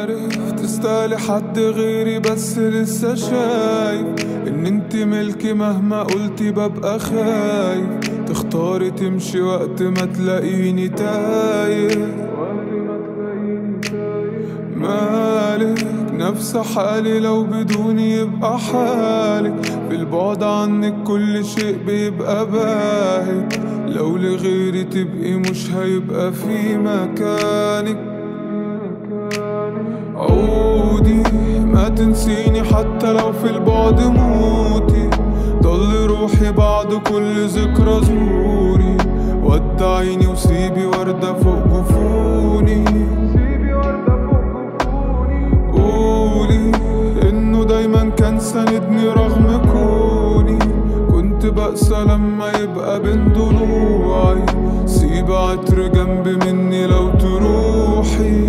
عارف تستاهلي حد غيري بس لسه شايف ان انت ملكي مهما قلتي ببقى خايف تختاري تمشي وقت ما تلاقيني تايه مالك نفس حالي لو بدوني يبقى حالك في البعد عنك كل شيء بيبقى باهت لو لغيري تبقي مش هيبقى في مكانك عودي ما تنسيني حتى لو في البعد موتي ضل روحي بعد كل ذكرى زوري ودعيني وسيبي وردة فوق جفوني قولي انه دايما كان ساندني رغم كوني كنت بأسى لما يبقى بين ضلوعي سيب عطر جنب مني لو تروحي